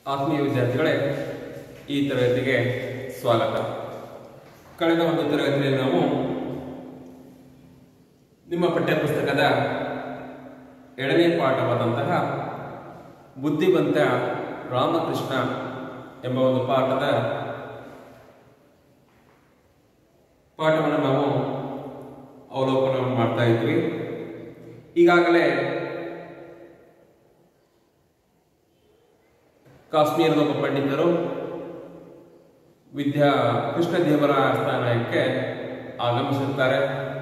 ಆತ್ಮೀಯ ವಿದ್ಯಾರ್ಥಿಗಳೇ ಈ ತರಗತಿಗೆ ಸ್ವಾಗತ ಕಳೆದ ಒಂದು ತರಗತಿಯಲ್ಲಿ ನಾವು ನಿಮ್ಮ ಪಠ್ಯಪುಸ್ತಕದ ಎರಡನೇ ಪಾಠವಾದಂತಹ ಬುದ್ಧಿವಂತ ರಾಮಕೃಷ್ಣ ಎಂಬ ಒಂದು ಪಾಠದ ಪಾಠವನ್ನು ನಾವು ಅವಲೋಕನವನ್ನು ಮಾಡ್ತಾ ಇದ್ವಿ ಈಗಾಗಲೇ ಕಾಶ್ಮೀರದ ಒಬ್ಬ ಪಂಡಿತರು ವಿದ್ಯಾ ಕೃಷ್ಣದೇವರ ಆಸ್ಥಾನಕ್ಕೆ ಆಗಮಿಸುತ್ತಾರೆ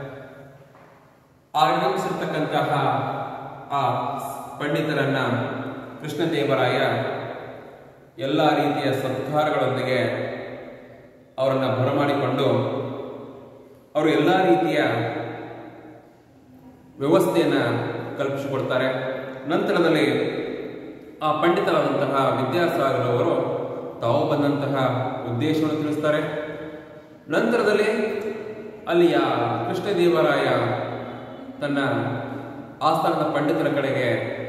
ಆಗಮಿಸಿರ್ತಕ್ಕಂತಹ ಆ ಪಂಡಿತರನ್ನ ಕೃಷ್ಣದೇವರಾಯ ಎಲ್ಲ ರೀತಿಯ ಸತ್ಕಾರಗಳೊಂದಿಗೆ ಅವರನ್ನು ಬರಮಾಡಿಕೊಂಡು ಅವರು ಎಲ್ಲ ರೀತಿಯ ವ್ಯವಸ್ಥೆಯನ್ನು ಕಲ್ಪಿಸಿಕೊಡ್ತಾರೆ ನಂತರದಲ್ಲಿ ಆ ಪಂಡಿತರಾದಂತಹ ವಿದ್ಯಾಸಾಗರ್ ಅವರು ತಾವು ಬಂದಂತಹ ಉದ್ದೇಶವನ್ನು ತಿಳಿಸ್ತಾರೆ ನಂತರದಲ್ಲಿ ಅಲ್ಲಿಯ ಕೃಷ್ಣದೇವರಾಯ ತನ್ನ ಆಸ್ಥಾನದ ಪಂಡಿತರ ಕಡೆಗೆ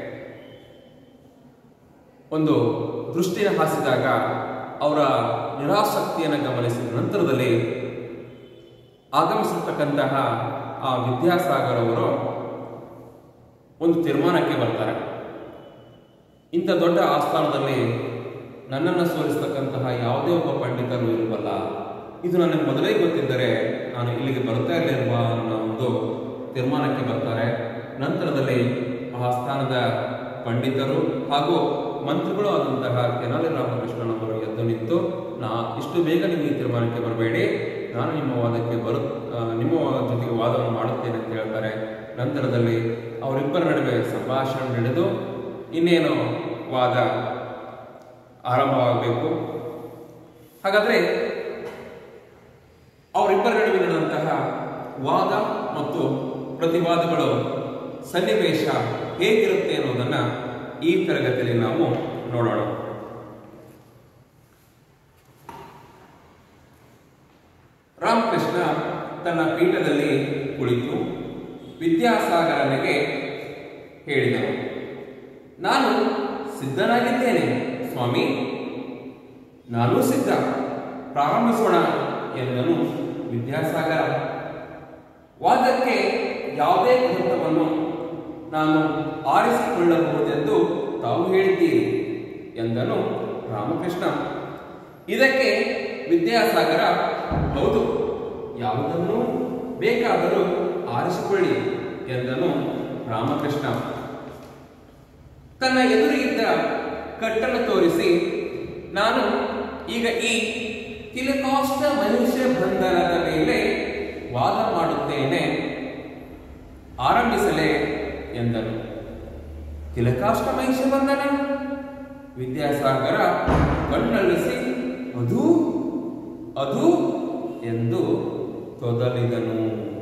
ಒಂದು ದೃಷ್ಟಿನ ಹಾಸಿದಾಗ ಅವರ ನಿರಾಸಕ್ತಿಯನ್ನು ಗಮನಿಸಿದ ನಂತರದಲ್ಲಿ ಆಗಮಿಸಿರ್ತಕ್ಕಂತಹ ಆ ವಿದ್ಯಾಸಾಗರ್ ಅವರು ಒಂದು ತೀರ್ಮಾನಕ್ಕೆ ಬರ್ತಾರೆ ಇಂಥ ದೊಡ್ಡ ಆಸ್ಥಾನದಲ್ಲಿ ನನ್ನನ್ನು ಸೋಲಿಸ್ತಕ್ಕಂತಹ ಯಾವುದೇ ಒಬ್ಬ ಪಂಡಿತರು ಇರುವಲ್ಲ ಇದು ನನಗೆ ಮೊದಲೇ ಗೊತ್ತಿದ್ದರೆ ನಾನು ಇಲ್ಲಿಗೆ ಬರ್ತಾ ಇರಲಿಲ್ವಾ ಅನ್ನೋ ಒಂದು ತೀರ್ಮಾನಕ್ಕೆ ಬರ್ತಾರೆ ನಂತರದಲ್ಲಿ ಆ ಆಸ್ಥಾನದ ಪಂಡಿತರು ಹಾಗೂ ಮಂತ್ರಿಗಳು ಆದಂತಹ ತೆನಾಲಿ ರಾಮಕೃಷ್ಣನವರು ಎದ್ದು ನಿಂತು ನಾ ಇಷ್ಟು ಬೇಗ ನೀವು ಈ ತೀರ್ಮಾನಕ್ಕೆ ಬರಬೇಡಿ ನಾನು ನಿಮ್ಮ ವಾದಕ್ಕೆ ಬರು ಆ, ನಿಮ್ಮ ವಾದ ಜೊತೆಗೆ ವಾದವನ್ನು ಮಾಡುತ್ತೇನೆ ಅಂತ ಹೇಳ್ತಾರೆ ನಂತರದಲ್ಲಿ ಅವರಿಬ್ಬರ ನಡುವೆ ಸಂಭಾಷಣೆ ನಡೆದು ಇನ್ನೇನು ವಾದ ಆರಂಭವಾಗಬೇಕು ಹಾಗಾದ್ರೆ ಅವರಿಬ್ಬರ ನಡುವೆ ನಡೆದಂತಹ ವಾದ ಮತ್ತು ಪ್ರತಿವಾದಗಳು ಸನ್ನಿವೇಶ ಹೇಗಿರುತ್ತೆ ಅನ್ನೋದನ್ನ ಈ ತರಗತಿಯಲ್ಲಿ ನಾವು ನೋಡೋಣ ರಾಮಕೃಷ್ಣ ತನ್ನ ಪೀಠದಲ್ಲಿ ಕುಳಿತು ವಿದ್ಯಾಸಾಗರನಿಗೆ ಹೇಳಿದನು ನಾನು ಸಿದ್ಧನಾಗಿದ್ದೇನೆ ಸ್ವಾಮಿ ನಾನು ಸಿದ್ಧ ಪ್ರಾರಂಭಿಸೋಣ ಎಂದನು ವಿದ್ಯಾಸಾಗರ ವಾದಕ್ಕೆ ಯಾವುದೇ ಗ್ರಂಥವನ್ನು ನಾನು ಆರಿಸಿಕೊಳ್ಳಬಹುದೆಂದು ತಾವು ಹೇಳಿದ್ದೀರಿ ಎಂದನು ರಾಮಕೃಷ್ಣ ಇದಕ್ಕೆ ವಿದ್ಯಾಸಾಗರ ಹೌದು ಯಾವುದನ್ನು ಬೇಕಾದರೂ ಆರಿಸಿಕೊಳ್ಳಿ ಎಂದನು ರಾಮಕೃಷ್ಣ ತನ್ನ ಎದುರಿಗಿದ್ದ ಕಟ್ಟನ್ನು ತೋರಿಸಿ ನಾನು ಈಗ ಈ ತಿಲಕಾಷ್ಟ ಮನುಷ್ಯ ಬಂಧನದ ಮೇಲೆ ವಾದ ಮಾಡುತ್ತೇನೆ ಆರಂಭಿಸಲೇ ಎಂದನು ತಿಲಕಾಷ್ಟ ಮಹಿಷ ಬಂಧನ ವಿದ್ಯಾಸಾಗರ ಕಣ್ಣಲ್ಲಿಸಿ ಅದು ಅದು ಎಂದು ತೊದಲಿದನು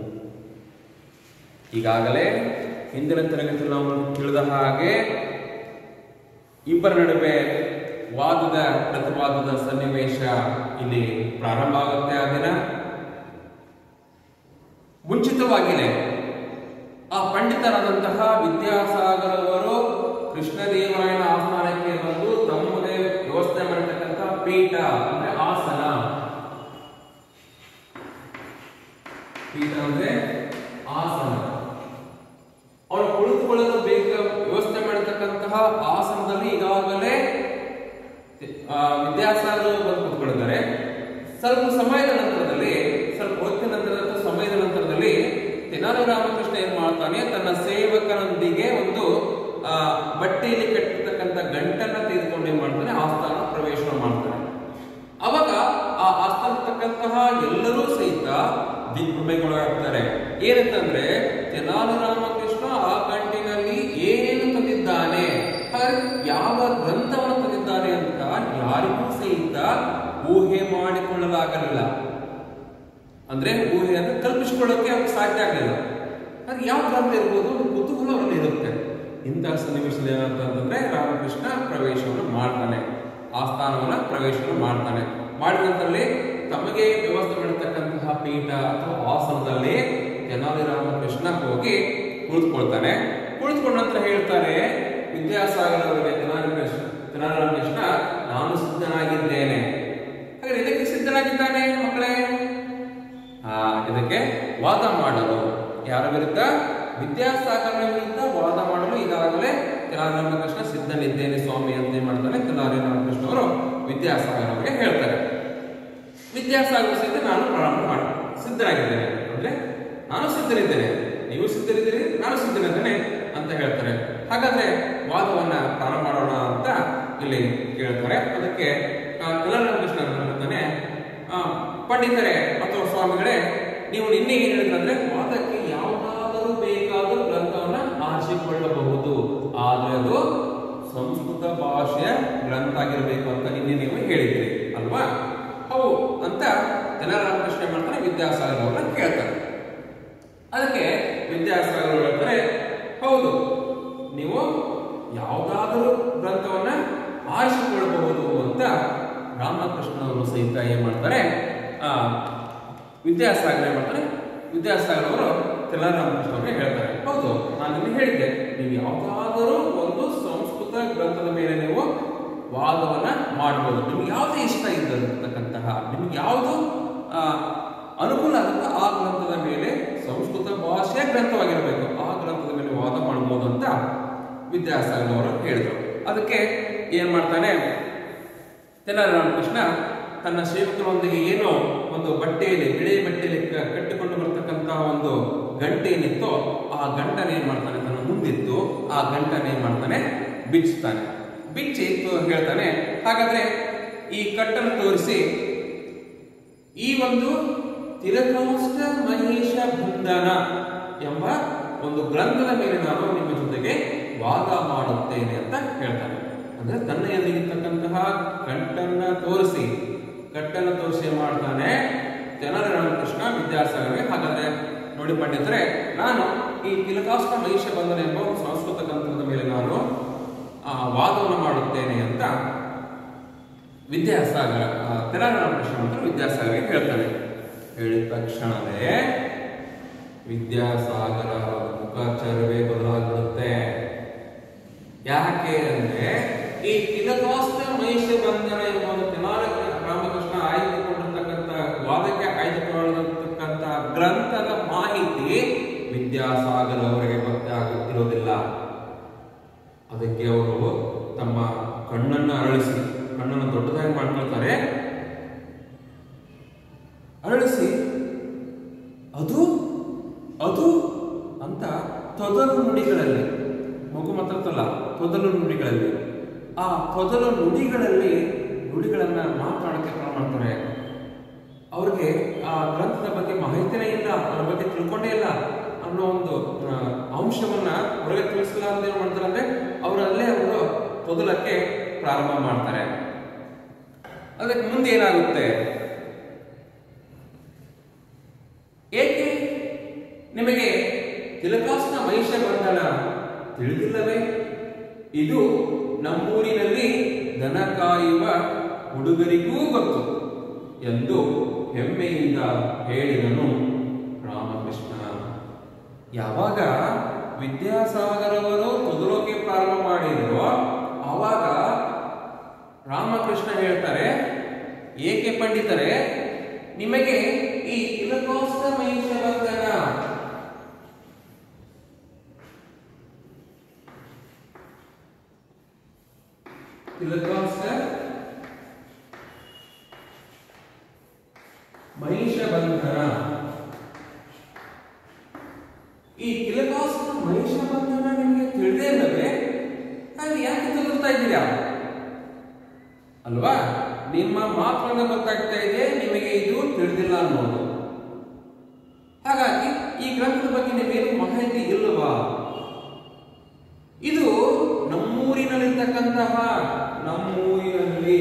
ಈಗಾಗಲೇ ಹಿಂದಿನ ತರಗತಿಯಲ್ಲಿ ನಾವು ತಿಳಿದ ಹಾಗೆ ಇಬ್ಬರ ನಡುವೆ ವಾದದ ಪ್ರತಿವಾದದ ಸನ್ನಿವೇಶ ಇಲ್ಲಿ ಪ್ರಾರಂಭ ಆಗುತ್ತೆ ಆ ದಿನ ಮುಂಚಿತವಾಗಿಯೇ ಆ ಪಂಡಿತರಾದಂತಹ ವಿದ್ಯಾಸಾಗರ್ ಅವರು ಕೃಷ್ಣದೇವರಾಯನ ಆಸ್ಥಾನಕ್ಕೆ ಬಂದು ತಮ್ಮದೇ ವ್ಯವಸ್ಥೆ ಮಾಡಿರ್ತಕ್ಕಂತಹ ಪೀಠ ಅಂದ್ರೆ ಆಸನ ಪೀಠ ಅಂದ್ರೆ ಆಸನ ಅವರು ಕುಳಿತುಕೊಳ್ಳಲು ಬೇಗ ವ್ಯವಸ್ಥೆ ಮಾಡಿರ್ತಕ್ಕಂತಹ ಆಸನದಲ್ಲಿ ಈಗಾಗಲೇ ಆ, ವಿದ್ಯಾಸಾಗರ್ ಬಂದು ಕೂತ್ಕೊಂಡಿದ್ದಾರೆ ಸ್ವಲ್ಪ ಸಮಯದ ನಂತರದಲ್ಲಿ ಸ್ವಲ್ಪ ಹೊತ್ತಿನ ನಂತರದ ಅಥವಾ ಸಮಯದ ನಂತರದಲ್ಲಿ ತೆನಾಲಿ ರಾಮಕೃಷ್ಣ ಏನ್ ಮಾಡ್ತಾನೆ ತನ್ನ ಸೇವಕರೊಂದಿಗೆ ಒಂದು ಆ, ಬಟ್ಟೆಯಲ್ಲಿ ಕಟ್ಟಿರ್ತಕ್ಕಂಥ ಗಂಟನ್ನ ತೆಗೆದುಕೊಂಡು ಏನ್ ಮಾಡ್ತಾನೆ ಆಸ್ಥಾನ ಪ್ರವೇಶ ಮಾಡ್ತಾನೆ ಅವಾಗ ಆ ಆಸ್ಥಾನತಕ್ಕಂತಹ ಎಲ್ಲರೂ ಸಹಿತ ದಿಗ್ಭ್ರಮೆಗೊಳಗಾಗ್ತಾರೆ ಏನಂತಂದ್ರೆ ತೆನಾಲಿ ರಾಮಕೃಷ್ಣ ಆ ಗಂಟಿನಲ್ಲಿ ಏನು ತಂದಿದ್ದಾನೆ ಹಾಗಾದ್ರೆ ಯಾವ ಗ್ರಂಥವನ್ನು ತಂದಿದ್ದಾನೆ ಅಂತ ಯಾರಿಗೂ ಸಹಿತ ಊಹೆ ಮಾಡಿಕೊಳ್ಳಲಾಗಲಿಲ್ಲ ಅಂದ್ರೆ ಊಹೆ ಅಂದ್ರೆ ಕಲ್ಪಿಸಿಕೊಳ್ಳೋಕೆ ಅವ್ರಿಗೆ ಸಾಧ್ಯ ಆಗಲಿಲ್ಲ ಅದು ಯಾವ ಗ್ರಂಥ ಇರ್ಬೋದು ಒಂದು ಕುತೂಹಲ ಅವರಲ್ಲಿ ಇರುತ್ತೆ ಇಂತಹ ಸನ್ನಿವೇಶದಲ್ಲಿ ಏನಂತಂದ್ರೆ ರಾಮಕೃಷ್ಣ ಪ್ರವೇಶವನ್ನು ಮಾಡ್ತಾನೆ ಆಸ್ಥಾನವನ್ನ ಪ್ರವೇಶವನ್ನು ಮಾಡ್ತಾನೆ ಮಾಡಿದ ನಂತರದಲ್ಲಿ ತಮಗೆ ವ್ಯವಸ್ಥೆ ಮಾಡಿರ್ತಕ್ಕಂತಹ ಪೀಠ ಅಥವಾ ಆಸನದಲ್ಲಿ ತೆನಾಲಿ ರಾಮಕೃಷ್ಣ ಹೋಗಿ ಕುಳಿತುಕೊಳ್ತಾನೆ ಕುಳಿತುಕೊಂಡ ನಂತರ ಹೇಳ್ತಾರೆ ವಿದ್ಯಾಸಾಗರ್ ಅವರಿಗೆ ತೆನಾಲಿ ಕೃಷ್ಣ ತೆನಾಲಿ ರಾಮಕೃಷ್ಣ ಸಿದ್ಧನಿದ್ದೇನೆ ಸ್ವಾಮಿ ಅಂತ ಏನ್ ಮಾಡ್ತಾರೆ ತೆನಾಲಿ ರಾಮಕೃಷ್ಣ ಅವರು ವಿದ್ಯಾಸಾಗರ್ ಅವರಿಗೆ ಹೇಳ್ತಾರೆ ವಿದ್ಯಾಸಾಗರ ಸಹಿತ ನಾನು ಪ್ರಾರಂಭ ಮಾಡಿ ಸಿದ್ಧರಾಗಿದ್ದೇನೆ ಅಂದ್ರೆ ನಾನು ಸಿದ್ಧರಿದ್ದೇನೆ ನೀವು ಸಿದ್ಧರಿದ್ದೀರಿ ನಾನು ಸಿದ್ಧರಿದ್ದೇನೆ ಅಂತ ಹೇಳ್ತಾರೆ ಹಾಗಾದ್ರೆ ವಾದವನ್ನ ಪ್ರಾರಂಭ ಮಾಡೋಣ ಅಂತ ಇಲ್ಲಿ ಕೇಳ್ತಾರೆ ಅದಕ್ಕೆ ಕೃಷ್ಣ ಹೇಳ್ತಾನೆ ಆ, ಪಂಡಿತರೇ ಅಥವಾ ಸ್ವಾಮಿಗಳೇ ನೀವು ನಿನ್ನೆ ಏನ್ ಹೇಳಿದ್ರಂದ್ರೆ ವಾದಕ್ಕೆ ಯಾವುದಾದರೂ ಬೇಕಾದರೂ ಗ್ರಂಥವನ್ನ ಆರಿಸಿಕೊಳ್ಳಬಹುದು ಆದ್ರೆ ಅದು ಸಂಸ್ಕೃತ ಭಾಷೆಯ ಗ್ರಂಥ ಆಗಿರಬೇಕು ಅಂತ ನಿನ್ನೆ ನೀವು ಹೇಳಿದ್ರಿ ಅಲ್ವಾ ಹೌದು ಅಂತ ಜನರಾಮಕೃಷ್ಣ ಏನ್ ಮಾಡ್ತಾರೆ ವಿದ್ಯಾಸಾಗರ್ ಅವ್ರನ್ನ ಕೇಳ್ತಾರೆ ಅದಕ್ಕೆ ವಿದ್ಯಾಸಾಗರ್ ಅವ್ರು ಹೇಳ್ತಾರೆ ಹೌದು ನೀವು ಯಾವುದಾದರೂ ಗ್ರಂಥವನ್ನ ಆರಿಸಿಕೊಳ್ಳಬಹುದು ಅಂತ ರಾಮಕೃಷ್ಣ ಅವರು ಸಹಿತ ಏನ್ ಮಾಡ್ತಾರೆ ಆ ವಿದ್ಯಾಸಾಗರ್ ಏನ್ ಮಾಡ್ತಾರೆ ವಿದ್ಯಾಸಾಗರ್ ಅವರು ತೆಲರಾಮಕೃಷ್ಣ ಅವರಿಗೆ ಹೇಳ್ತಾರೆ ಹೌದು ನಾನು ನಿಮಗೆ ಹೇಳಿದ್ದೆ ನೀವು ಯಾವುದಾದರೂ ಒಂದು ಸಂಸ್ಕೃತ ಗ್ರಂಥದ ಮೇಲೆ ನೀವು ವಾದವನ್ನ ಮಾಡಬಹುದು ನಿಮ್ಗೆ ಯಾವುದೇ ಇಷ್ಟ ಇದ್ದಿರತಕ್ಕಂತಹ ನಿಮ್ಗೆ ಯಾವುದು ಆ, ಅನುಕೂಲ ಆಗುತ್ತೋ ಆ ಗ್ರಂಥದ ಮೇಲೆ ಸಂಸ್ಕೃತ ಭಾಷೆಯ ಗ್ರಂಥವಾಗಿರಬೇಕು ಆ ಗ್ರಂಥದ ಮೇಲೆ ವಾದ ಮಾಡಬಹುದು ಅಂತ ವಿದ್ಯಾಸಾಗರ್ ಅವರು ಹೇಳಿದರು ಅದಕ್ಕೆ ಏನ್ ಮಾಡ್ತಾನೆ ತೆಲರಾಮಕೃಷ್ಣ ತನ್ನ ಸೇವಕರೊಂದಿಗೆ ಏನೋ ಒಂದು ಬಟ್ಟೆಯಲ್ಲಿ ಬಿಳಿ ಬಟ್ಟೆಯಲ್ಲಿ ಕ- ಕಟ್ಟಿಕೊಂಡು ಬರ್ತಕ್ಕಂತಹ ಒಂದು ಗಂಟೆ ಏನಿತ್ತೋ ಆ ಗಂಟನ ಏನ್ ಮಾಡ್ತಾನೆ ತನ್ನ ಮುಂದಿತ್ತು ಆ ಗಂಟನ ಏನ್ ಮಾಡ್ತಾನೆ ಬಿಚ್ತಾನೆ ಬಿಚ್ಚಿ ತು- ಹೇಳ್ತಾನೆ ಹಾಗಾದ್ರೆ ಈ ಕಟ್ಟನ್ನು ತೋರಿಸಿ ಈ ಒಂದು ತಿಲಕಾಷ್ಟ ಮಹೇಶ ಬಂಧನ ಎಂಬ ಒಂದು ಗ್ರಂಥದ ಮೇಲೆ ನಾನು ನಿಮ್ಮ ಜೊತೆಗೆ ವಾದ ಮಾಡುತ್ತೇನೆ ಅಂತ ಹೇಳ್ತಾನೆ ಅಂದ್ರೆ ತನ್ನ ಎದುರಿಗಿರ್ತಕ್ಕಂತಹ ಕಟ್ಟನ್ನ ತೋರಿಸಿ ಕಟ್ಟನ್ನ ತೋರಿಸಿ ಏನ್ ಮಾಡ್ತಾನೆ ಜನರ ರಾಮಕೃಷ್ಣ ವಿದ್ಯಾಸಾಗರ್ಗೆ ಹಾಗಾದ್ರೆ ನೋಡಿ ಪಂಡಿತರೆ ನಾನು ಈ ತಿಲಕಾಷ್ಟ ಮಹಿಷ ಬಂಧನ ಎಂಬ ಒಂದು ಸಂಸ್ಕೃತ ಗ್ರಂಥದ ಮೇಲೆ ನಾನು ಆ, ವಾದವನ್ನು ಮಾಡುತ್ತೇನೆ ಅಂತ ವಿದ್ಯಾಸಾಗರ ತೆಲಂಗಾಣ ಅಂತ ವಿದ್ಯಾಸಾಗರ ಹೇಳ್ತಾನೆ ಹೇಳಿದ ತಕ್ಷಣವೇ ವಿದ್ಯಾಸಾಗರ ಮುಖಾಚಾರವೇ ಬದಲಾಗಿರುತ್ತೆ ಯಾಕೆ ಅಂದ್ರೆ ಈ ತಿಲಕಾಸ್ತ ಮಹಿಷ ಬಂಧನ ಎಂಬ ಒಂದು ತೆನಾಲ ರಾಮಕೃಷ್ಣ ಆಯ್ದುಕೊಂಡಿರ್ತಕ್ಕಂಥ ವಾದಕ್ಕೆ ಆಯ್ದುಕೊಂಡಿರ್ತಕ್ಕಂಥ ಗ್ರಂಥದ ಮಾಹಿತಿ ವಿದ್ಯಾಸಾಗರ ಅವರಿಗೆ ಗೊತ್ತೇ ಆಗುತ್ತಿರೋದಿಲ್ಲ ಅದಕ್ಕೆ ಅವರು ತಮ್ಮ ಕಣ್ಣನ್ನ ಅರಳಿಸಿ ಕಣ್ಣನ್ನು ದೊಡ್ಡದಾಗಿ ಮಾಡ್ಕೊಳ್ತಾರೆ ಅರಳಿಸಿ ಅದು ಅದು ಅಂತ ತೊದಲು ನುಡಿಗಳಲ್ಲಿ ಮಗು ಮಾತಾಡ್ತಲ್ಲ ತೊದಲು ನುಡಿಗಳಲ್ಲಿ ಆ ತೊದಲು ನುಡಿಗಳಲ್ಲಿ ನುಡಿಗಳನ್ನ ಮಾತಾಡಕ್ಕೆ ಪ್ರಾರಂಭ ಮಾಡ್ತಾರೆ ಅವ್ರಿಗೆ ಆ ಗ್ರಂಥದ ಬಗ್ಗೆ ಮಾಹಿತಿನೇ ಇಲ್ಲ ಅದ್ರ ಬಗ್ಗೆ ತಿಳ್ಕೊಂಡೇ ಇಲ್ಲ ಅನ್ನೋ ಒಂದು ಆ, ಅಂಶವನ್ನ ಹೊರಗೆ ತಿಳಿಸಿಲ್ಲ ಅಂತ ಏನ್ ಮಾಡ್ತಾರೆ ಅಂದ್ರೆ ಅವರಲ್ಲೇ ಅವರು ತೊದಲಕ್ಕೆ ಪ್ರಾರಂಭ ಮಾಡ್ತಾರೆ ಅದಕ್ಕೆ ಮುಂದೆ ಏನಾಗುತ್ತೆ ಏಕೆ ನಿಮಗೆ ತಿಲಕಾಸ್ನ ಮಹಿಷ ಬಂಧನ ತಿಳಿದಿಲ್ಲವೇ ಇದು ನಮ್ಮೂರಿನಲ್ಲಿ ದನ ಕಾಯುವ ಹುಡುಗರಿಗೂ ಗೊತ್ತು ಎಂದು ಹೆಮ್ಮೆಯಿಂದ ಹೇಳಿದನು ರಾಮಕೃಷ್ಣ ಯಾವಾಗ ವಿದ್ಯಾಸಾಗರವರು ತೊದಲೋಕೆ ಪ್ರಾರಂಭ ಮಾಡಿದ್ರು ಆವಾಗ ರಾಮಕೃಷ್ಣ ಹೇಳ್ತಾರೆ ಏಕೆ ಪಂಡಿತರೆ ನಿಮಗೆ ಈ ತಿಲಕೋಸ್ತ ಮಹಿಷ ಬಂಧನ ತಿಲಕೋಸ್ತ ಮಹಿಷ ಬಂಧನ ಈ ತಿಲಕಾಸ್ತ ಮಹಿಷ ಬಂಧನ ನಿಮಗೆ ತಿಳಿದೇ ಇಲ್ಲವೇ ಅಲ್ಲಿ ಯಾಕೆ ತಗೊಳ್ತಾ ಇದ್ದೀರಾ ಅಲ್ವಾ ನಿಮ್ಮ ಮಾತುಗಳಿಂದ ಗೊತ್ತಾಗ್ತಾ ಇದೆ ನಿಮಗೆ ಇದು ತಿಳಿದಿಲ್ಲ ಅನ್ನೋದು ಹಾಗಾಗಿ ಈ ಗ್ರಂಥದ ಬಗ್ಗೆ ನಿಮಗೇನು ಮಾಹಿತಿ ಇಲ್ಲವಾ ಇದು ನಮ್ಮೂರಿನಲ್ಲಿರ್ತಕ್ಕಂತಹ ನಮ್ಮೂರಿನಲ್ಲಿ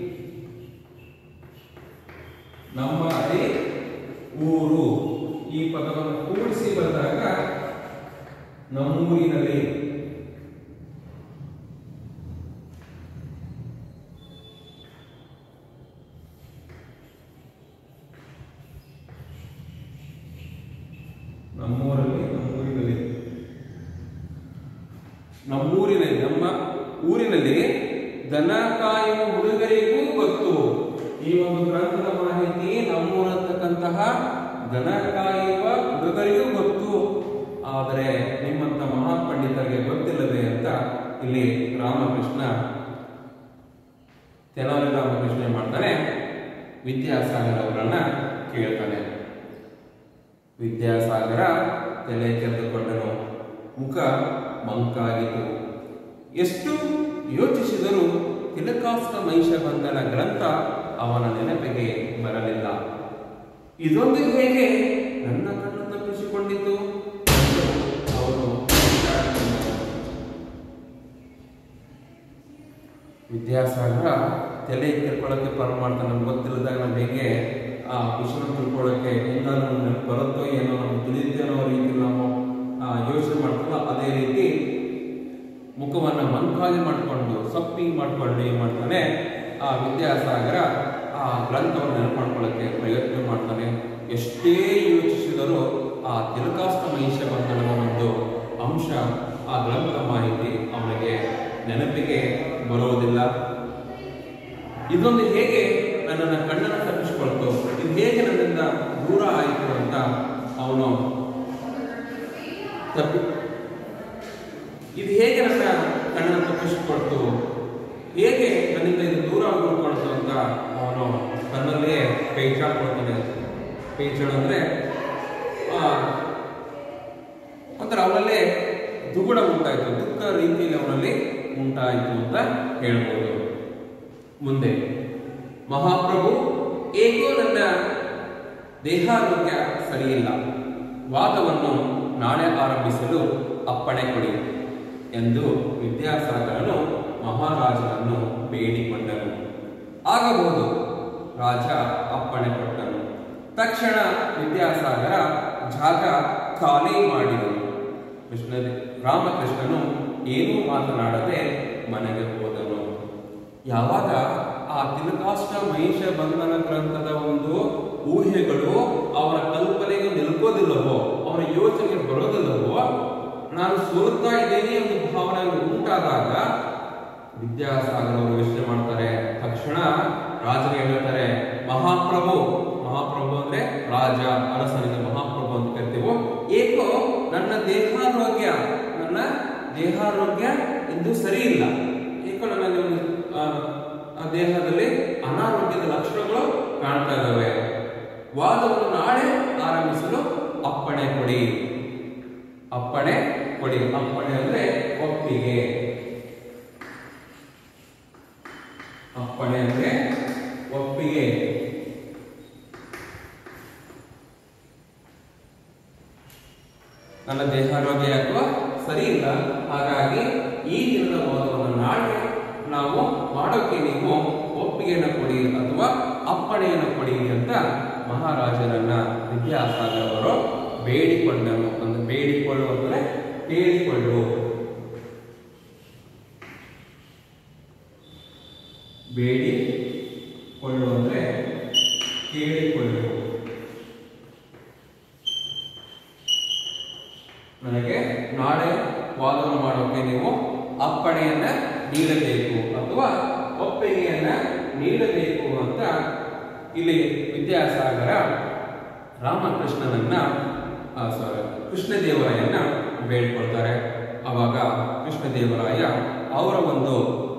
ನಮ್ಮ ಅದೇ ಊರು ಈ ಪದವನ್ನು ಕೂಡಿಸಿ ಬಂದಾಗ ನಮ್ಮೂರಿನಲ್ಲಿ ನಮ್ಮೂರಲ್ಲಿ ನಮ್ಮೂರಿನಲ್ಲಿ ನಮ್ಮೂರಿನಲ್ಲಿ ನಮ್ಮ ಊರಿನಲ್ಲಿ ದನ ಕಾಯುವ ಹುಡುಗರಿಗೂ ಗೊತ್ತು ಈ ಒಂದು ಗ್ರಂಥದ ಮಾಹಿತಿ ನಮ್ಮೂರತಕ್ಕಂತಹ ದನ ಕಾಯುವ ಹುಡುಗರಿಗೂ ಗೊತ್ತು ಆದರೆ ನಿಮ್ಮಂತ ಮಹಾಪಂಡಿತರಿಗೆ ಗೊತ್ತಿಲ್ಲದೆ ಅಂತ ಇಲ್ಲಿ ರಾಮಕೃಷ್ಣ ತೆನಾಲಿ ರಾಮಕೃಷ್ಣ ಏನ್ ಮಾಡ್ತಾನೆ ವಿದ್ಯಾಸಾಗರ್ ಅವರನ್ನ ಕೇಳ್ತಾನೆ ವಿದ್ಯಾಸಾಗರ ತಲೆ ಕೆರೆದುಕೊಂಡನು ಮುಖ ಮಂಕಾಗಿತು ಎಷ್ಟು ಯೋಚಿಸಿದರೂ ತಿಲಕಾಸ್ತ ಮಹಿಷ ಬಂಧನ ಗ್ರಂಥ ಅವನ ನೆನಪಿಗೆ ಬರಲಿಲ್ಲ ಇದೊಂದು ಹೇಗೆ ನನ್ನ ಕಣ್ಣು ತಪ್ಪಿಸಿಕೊಂಡಿತು ಎಂದು ಅವನು ಮಾತನಾಡಿಕೊಂಡನು. ವಿದ್ಯಾಸಾಗರ ತಲೆ ತಿಳ್ಕೊಳ್ಳೋಕೆ ಪ್ರಾರಂಭ ಮಾಡ್ತಾನೆ ನಮ್ಗೆ ಗೊತ್ತಿಲ್ಲದಾಗ ನಾವು ಹೇಗೆ ಆ ವಿಷಯವನ್ನು ತಿಳ್ಕೊಳ್ಳೋಕೆ ಹೆಂಗ ನಮ್ಗೆ ಬರುತ್ತೋ ಏನೋ ನಮ್ಗೆ ತಿಳಿಯುತ್ತೇನೋ ಅನ್ನೋ ರೀತಿಯಲ್ಲಿ ನಾವು ಆ, ಯೋಚನೆ ಮಾಡ್ತೀವೋ ಅದೇ ರೀತಿ ಮುಖವನ್ನು ಮಂಕಾಗಿ ಮಾಡಿಕೊಂಡು ಸಪ್ಪಿಂಗ್ ಮಾಡಿಕೊಂಡು ಏನು ಮಾಡ್ತಾನೆ ಆ ವಿದ್ಯಾಸಾಗರ ಆ ಗ್ರಂಥವನ್ನು ನೆನಪು ಮಾಡ್ಕೊಳ್ಳೋಕ್ಕೆ ಪ್ರಯತ್ನ ಮಾಡ್ತಾನೆ ಎಷ್ಟೇ ಯೋಚಿಸಿದರೂ ಆ ತಿಲಕಾಸ್ತ ಮಹಿಷ ಬಂಧನದ ಒಂದು ಅಂಶ ಆ ಗ್ರಂಥ ಮಾಹಿತಿ ಅವನಿಗೆ ನೆನಪಿಗೆ ಬರುವುದಿಲ್ಲ ಇದೊಂದು ಹೇಗೆ ನನ್ನನ್ನು ಕಣ್ಣನ್ನು ತಪ್ಪಿಸಿಕೊಳ್ತು ಇದು ಹೇಗೆ ನನ್ನಿಂದ ದೂರ ಆಯಿತು ಅಂತ ಅವನು ತಪ್ಪಿ ಇದು ಹೇಗೆ ನನ್ನ ಕಣ್ಣನ್ನು ತಪ್ಪಿಸಿಕೊಳ್ತು ಹೇಗೆ ನನ್ನಿಂದ ಇದು ದೂರ ಉಳ್ಕೊಳ್ತು ಅಂತ ಅವನು ತನ್ನಲ್ಲೇ ಪೇಚಾಡ್ಕೊಳ್ತಾನೆ ಪೇಚಾಡ್ ಅಂದ್ರೆ ಆ, ಒಂಥರ ಅವನಲ್ಲೇ ದುಗುಡ ಉಂಟಾಯಿತು ದುಃಖ ರೀತಿಯಲ್ಲಿ ಅವನಲ್ಲಿ ಉಂಟಾಯಿತು ಅಂತ ಹೇಳ್ಬೋದು ಮುಂದೆ ಮಹಾಪ್ರಭು ಏಕೋ ನನ್ನ ದೇಹಾರೋಗ್ಯ ಸರಿಯಿಲ್ಲ ವಾದವನ್ನು ನಾಳೆ ಆರಂಭಿಸಲು ಅಪ್ಪಣೆ ಕೊಡಿ ಎಂದು ವಿದ್ಯಾಸಾಗರನು ಮಹಾರಾಜನನ್ನು ಬೇಡಿಕೊಂಡನು ಆಗಬಹುದು ರಾಜ ಅಪ್ಪಣೆ ಕೊಟ್ಟನು ತಕ್ಷಣ ವಿದ್ಯಾಸಾಗರ ಜಾಗ ಖಾಲಿ ಮಾಡಿದನು ಕೃಷ್ಣ ರಾಮಕೃಷ್ಣನು ಏನೂ ಮಾತನಾಡದೆ ಮನೆಗೆ ಹೋದನು ಯಾವಾಗ ಆ ತಿಲಕಾಷ್ಟ ಮಹಿಷ ಬಂಧನ ಗ್ರಂಥದ ಒಂದು ಊಹೆಗಳು ಅವರ ಕಲ್ಪನೆಗೆ ನಿಲ್ಕೋದಿಲ್ಲವೋ ಅವರ ಯೋಚನೆಗೆ ಬರೋದಿಲ್ಲವೋ ನಾನು ಸೋಲ್ತಾ ಇದ್ದೇನೆ ಎಂದು ಭಾವನೆ ಉಂಟಾದಾಗ ವಿದ್ಯಾಸಾಗರ ಅವರು ಯೋಚನೆ ಮಾಡ್ತಾರೆ ತಕ್ಷಣ ರಾಜನಿಗೆ ಹೇಳ್ತಾರೆ ಮಹಾಪ್ರಭು ಮಹಾಪ್ರಭು ಅಂದ್ರೆ ರಾಜ ಅರಸನಿಗೆ ಮಹಾಪ್ರಭು ಅಂತ ಕರಿತೀವೋ ಏಕೋ ನನ್ನ ದೇಹಾರೋಗ್ಯ ನನ್ನ ದೇಹಾರೋಗ್ಯ ಎಂದು ಸರಿ ಇಲ್ಲ ಏಕೋ ನನ್ನಲ್ಲಿ ಒಂದು ಆ, ಆ ದೇಹದಲ್ಲಿ ಅನಾರೋಗ್ಯದ ಲಕ್ಷಣಗಳು ಕಾಣ್ತಾ ಇದ್ದಾವೆ ವಾದವನ್ನು ನಾಳೆ ಆರಂಭಿಸಲು ಅಪ್ಪಣೆ ಕೊಡಿ ಅಪ್ಪಣೆ ಕೊಡಿ ಅಪ್ಪಣೆ ಅಂದ್ರೆ ಒಪ್ಪಿಗೆ ಅಪ್ಪಣೆ ಅಂದ್ರೆ ಒಪ್ಪಿಗೆ ನನ್ನ ದೇಹಾರೋಗ್ಯ ಯಾಕೋ ಸರಿ ಇಲ್ಲ ಹಾಗಾಗಿ ಈ ದಿನದ ವಾದವನ್ನು ನಾಳೆ ನಾವು ಮಾಡೋಕೆ ನೀವು ಒಪ್ಪಿಗೆಯನ್ನು ಕೊಡಿ ಅಥವಾ ಅಪ್ಪಣೆಯನ್ನು ಕೊಡಿ ಅಂತ ಮಹಾರಾಜರನ್ನ ವಿದ್ಯಾಸಾಗರ ಅವರು ಬೇಡಿಕೊಂಡನು ಅಂದ್ರೆ ಬೇಡಿಕೊಳ್ಳು ಅಂದ್ರೆ ಕೇಳಿಕೊಳ್ಳು ಬೇಡಿಕೊಳ್ಳು ಅಂದ್ರೆ ಕೇಳಿಕೊಳ್ಳು ನನಗೆ ನಾಳೆ ವಾದವನ್ನು ಮಾಡೋಕೆ ನೀವು ಅಪ್ಪಣೆಯನ್ನ ನೀಡಬೇಕು ಅಥವಾ ಒಪ್ಪಿಗೆಯನ್ನ ನೀಡಬೇಕು ಅಂತ ಇಲ್ಲಿ ವಿದ್ಯಾಸಾಗರ ರಾಮಕೃಷ್ಣನನ್ನ ಸಾರಿ ಕೃಷ್ಣದೇವರಾಯನ್ನ ಬೇಡ್ಕೊಳ್ತಾರೆ ಅವಾಗ ಕೃಷ್ಣದೇವರಾಯ ಅವರ ಒಂದು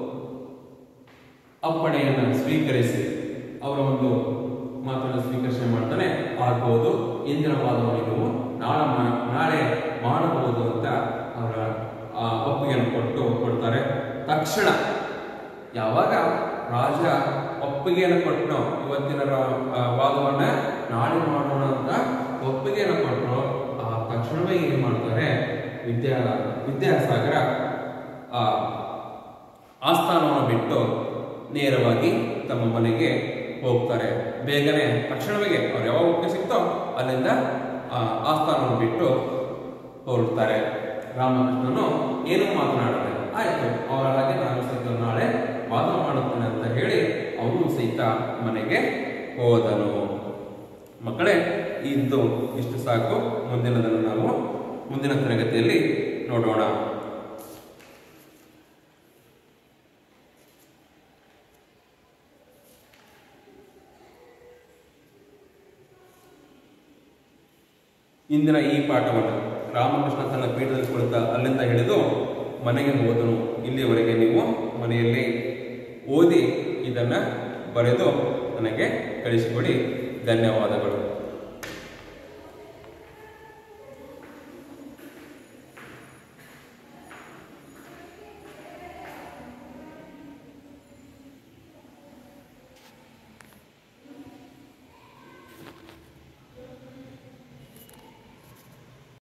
ಅಪ್ಪಣೆಯನ್ನು ಸ್ವೀಕರಿಸಿ ಅವರ ಒಂದು ಮಾತನ್ನು ಸ್ವೀಕರಿಸಿ ಮಾಡ್ತಾನೆ ಆಗ್ಬೋದು ಇಂದಿನ ವಾದವನ್ನು ನೀವು ನಾಳೆ ಮಾ- ನಾಳೆ ಮಾಡಬಹುದು ಅಂತ ಅವರ ಆ, ಒಪ್ಪಿಗೆಯನ್ನು ಕೊಟ್ಟು ಕೊಡ್ತಾರೆ ತಕ್ಷಣ ಯಾವಾಗ ರಾಜ ಒಪ್ಪಿಗೆಯನ್ನು ಕೊಟ್ಟನು ಇವತ್ತಿನ ರ- ಆ, ವಾದವನ್ನ ನಾಳೆ ಮಾಡೋಣ ಅಂತ ಒಪ್ಪಿಗೆಯನ್ನು ಕೊಟ್ಟರು ಆ ತಕ್ಷಣವೇ ಏನು ಮಾಡ್ತಾರೆ ವಿದ್ಯಾ ವಿದ್ಯಾಸಾಗರ ಆ ಆಸ್ಥಾನವನ್ನು ಬಿಟ್ಟು ನೇರವಾಗಿ ತಮ್ಮ ಮನೆಗೆ ಹೋಗ್ತಾರೆ ಬೇಗನೆ ತಕ್ಷಣವೇ ಅವ್ರು ಯಾವಾಗ ಒಪ್ಪಿಗೆ ಸಿಕ್ತೋ ಅಲ್ಲಿಂದ ಆ ಆಸ್ಥಾನವನ್ನು ಬಿಟ್ಟು ಹೊರಡ್ತಾರೆ ರಾಮಕೃಷ್ಣನು ಏನೂ ಮಾತನಾಡದೆ ಆಯ್ತು ಅವರ ಹಾಗೆ ನಾನು ಸಹಿತ ನಾಳೆ ವಾದ ಮಾಡುತ್ತೇನೆ ಅಂತ ಹೇಳಿ ಅವನು ಸಹಿತ ಮನೆಗೆ ಹೋದನು ಮಕ್ಕಳೇ ಇದು ಇಷ್ಟು ಸಾಕು ಮುಂದಿನದನ್ನು ನಾವು ಮುಂದಿನ ತರಗತಿಯಲ್ಲಿ ನೋಡೋಣ ಇಂದಿನ ಈ ಪಾಠವನ್ನು ರಾಮಕೃಷ್ಣ ತನ್ನ ಪೀಠದಲ್ಲಿ ಕುಳಿತ ಅಲ್ಲಿಂದ ಹಿಡಿದು ಮನೆಗೆ ಹೋದನು ಇಲ್ಲಿಯವರೆಗೆ ನೀವು ಮನೆಯಲ್ಲಿ ಓದಿ ಇದನ್ನ ಬರೆದು ನನಗೆ ಕಳಿಸಿಕೊಡಿ ಧನ್ಯವಾದಗಳು